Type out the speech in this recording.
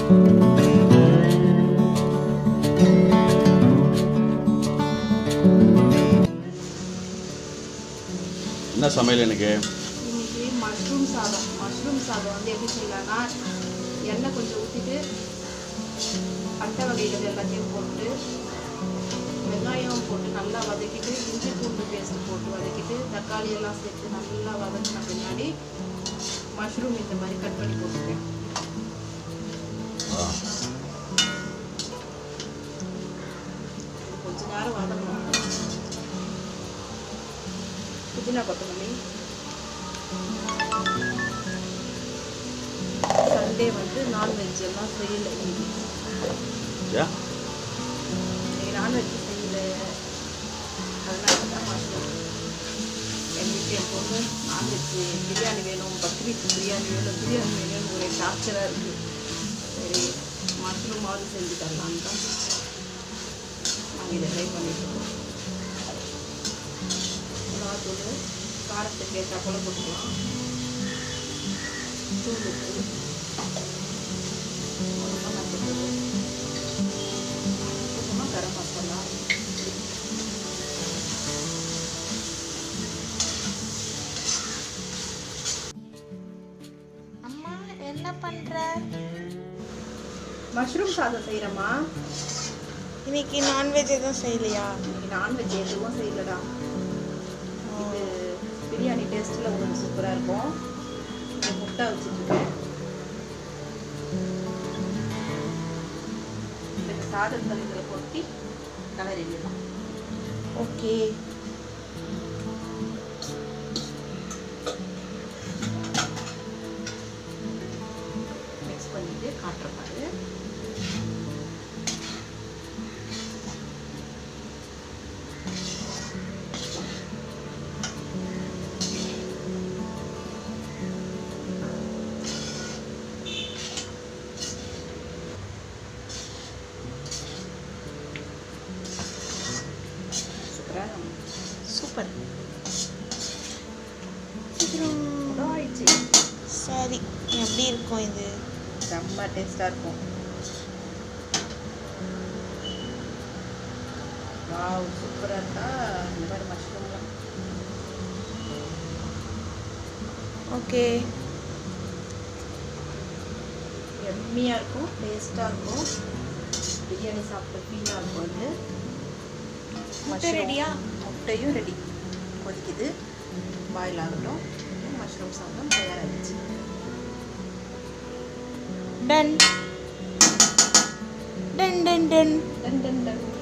என்ன சமையல் எனக்கு இன்னைக்கு மஷ்ரூம் சாதம் மஷ்ரூம் சாதம் வந்து எப்படி செய்யலாம்னா எண்ணெய் கொஞ்சம் ஊற்றிட்டு அட்டை வகைகள் எல்லாத்தையும் போட்டு வெங்காயம் போட்டு நல்லா வதக்கிட்டு இஞ்சி பூண்டு பேஸ்ட் போட்டு வதக்கிட்டு தக்காளி எல்லாம் சேர்த்து நல்லா வதக்கின பின்னாடி மஷ்ரூம் இந்த மாதிரி கட் பண்ணி போட்டுருக்கேன் கொஞ்ச நேரம் வதக்கணும் புதினா கொத்தமல்லி சண்டே வந்து நான்வெஜ் எல்லாம் செய்யல இன்னைக்கு ஏன் இன்னைக்கு நான்வெஜ் செய்யல அதனால தான் மஷ்ரூம் எங்கள் வீட்டில் என் பொண்ணு நான்வெஜ் பிரியாணி வேணும் பக்ரீத் பிரியாணி வேணும் பிரியாணி வேணும்னு ஒரே டார்ச்சராக இருக்குது சரி மஷ்ரூமாவது செஞ்சு தரலான்னு தான் நாங்கள் இதை ட்ரை பண்ணிட்டுருக்கோம் மிளகாத்தூள் காரத்துக்கு ஏற்ற போல போட்டுக்கலாம் தூள் உப்பு அவ்வளோதான் நான் போட்டுருக்கோம் அப்புறமா கரம் மசாலா அம்மா என்ன பண்ற மஷ்ரூம் சாதம் செய்கிறேம்மா இன்னைக்கு நான்வெஜ் எதுவும் செய்யலையா இன்னைக்கு நான்வெஜ் எதுவும் செய்யலடா இது பிரியாணி டேஸ்ட்டில் உங்களுக்கு சூப்பராக இருக்கும் இங்க முட்டை வச்சுருக்கேன் இந்த சாதத்தில் இதில் கொட்டி கலரிடலாம் ஓகே மிக்ஸ் பண்ணிட்டு காட்டுற பாரு சூப்பராக சூப்பர் சீக்கிரம் ஆயிடுச்சு சரி எப்படி இருக்கும் இது செம்ம டேஸ்டாக இருக்கும் வாவ் சூப்பராக இருக்கா இந்த மாதிரி மஷ்ரூம்லாம் ஓகே எம்மியாக இருக்கும் டேஸ்ட்டாக இருக்கும் பிரியாணி சாப்பிட்ட ஃபீலாக இருக்கும் வந்து முட்டை ரெடியா முட்டையும் ரெடி கொதிக்குது பாயில் ஆகட்டும் மஷ்ரூம் சாதம் தயாராகிடுச்சு டன் டன் டன் டன் டன் டன் டன்